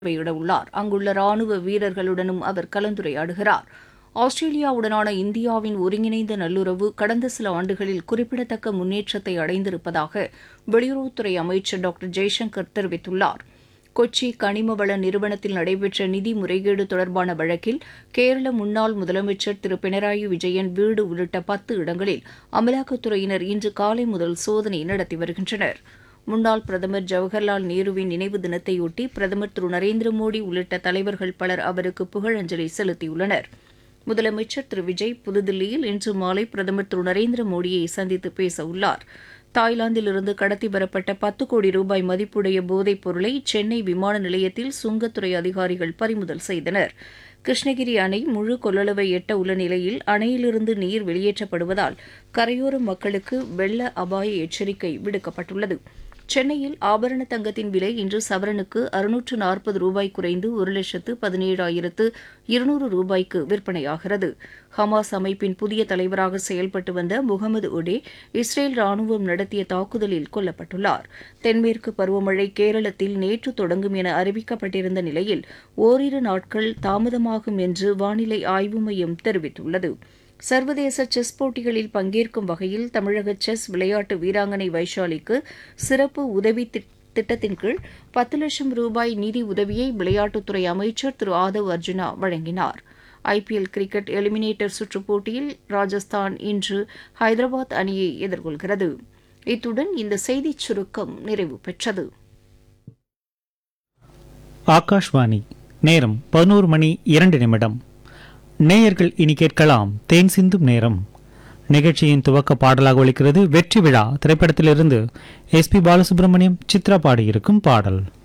பார்வையிட உள்ளார் அங்குள்ள ராணுவ வீரர்களுடனும் அவர் கலந்துரையாடுகிறார் ஆஸ்திரேலியாவுடனான இந்தியாவின் ஒருங்கிணைந்த நல்லுறவு கடந்த சில ஆண்டுகளில் குறிப்பிடத்தக்க முன்னேற்றத்தை அடைந்திருப்பதாக வெளியுறவுத்துறை அமைச்சர் டாக்டர் ஜெய்சங்கர் தெரிவித்துள்ளார் கொச்சி கனிம வள நிறுவனத்தில் நடைபெற்ற நிதி முறைகேடு தொடர்பான வழக்கில் கேரள முன்னாள் முதலமைச்சர் திரு பினராயி விஜயன் வீடு உள்ளிட்ட பத்து இடங்களில் அமலாக்கத்துறையினர் இன்று காலை முதல் சோதனை நடத்தி வருகின்றனர் முன்னாள் பிரதமர் ஜவஹர்லால் நேருவின் நினைவு தினத்தையொட்டி பிரதமர் திரு நரேந்திர மோடி உள்ளிட்ட தலைவர்கள் பலர் அவருக்கு புகழஞ்சலி செலுத்தியுள்ளனர் முதலமைச்சர் திரு விஜய் புதுதில்லியில் இன்று மாலை பிரதமர் திரு நரேந்திர மோடியை சந்தித்து பேச உள்ளார் தாய்லாந்திலிருந்து கடத்தி வரப்பட்ட பத்து கோடி ரூபாய் மதிப்புடைய போதைப் பொருளை சென்னை விமான நிலையத்தில் சுங்கத்துறை அதிகாரிகள் பறிமுதல் செய்தனர் கிருஷ்ணகிரி அணை முழு கொள்ளளவை எட்ட உள்ள நிலையில் அணையிலிருந்து நீர் வெளியேற்றப்படுவதால் கரையோர மக்களுக்கு வெள்ள அபாய எச்சரிக்கை விடுக்கப்பட்டுள்ளது சென்னையில் ஆபரண தங்கத்தின் விலை இன்று சவரனுக்கு அறுநூற்று நாற்பது ரூபாய் குறைந்து ஒரு லட்சத்து பதினேழாயிரத்து இருநூறு ரூபாய்க்கு விற்பனையாகிறது ஹமாஸ் அமைப்பின் புதிய தலைவராக செயல்பட்டு வந்த முகமது ஒடே இஸ்ரேல் ராணுவம் நடத்திய தாக்குதலில் கொல்லப்பட்டுள்ளார் தென்மேற்கு பருவமழை கேரளத்தில் நேற்று தொடங்கும் என அறிவிக்கப்பட்டிருந்த நிலையில் ஓரிரு நாட்கள் தாமதமாகும் என்று வானிலை ஆய்வு மையம் தெரிவித்துள்ளது சர்வதேச செஸ் போட்டிகளில் பங்கேற்கும் வகையில் தமிழக செஸ் விளையாட்டு வீராங்கனை வைஷாலிக்கு சிறப்பு உதவி திட்டத்தின் கீழ் பத்து லட்சம் ரூபாய் நிதி உதவியை விளையாட்டுத்துறை அமைச்சர் திரு ஆதவ் அர்ஜுனா வழங்கினார் ஐபிஎல் கிரிக்கெட் எலிமினேட்டர் சுற்றுப் போட்டியில் ராஜஸ்தான் இன்று ஹைதராபாத் அணியை எதிர்கொள்கிறது இத்துடன் இந்த செய்திச் சுருக்கம் நிறைவு பெற்றது ஆகாஷ்வாணி நேரம் பதினோரு மணி இரண்டு நிமிடம் நேயர்கள் இனி கேட்கலாம் தேன் சிந்தும் நேரம் நிகழ்ச்சியின் துவக்க பாடலாக ஒலிக்கிறது வெற்றி விழா திரைப்படத்திலிருந்து எஸ்பி பாலசுப்ரமணியம் சித்ரா பாடியிருக்கும் பாடல்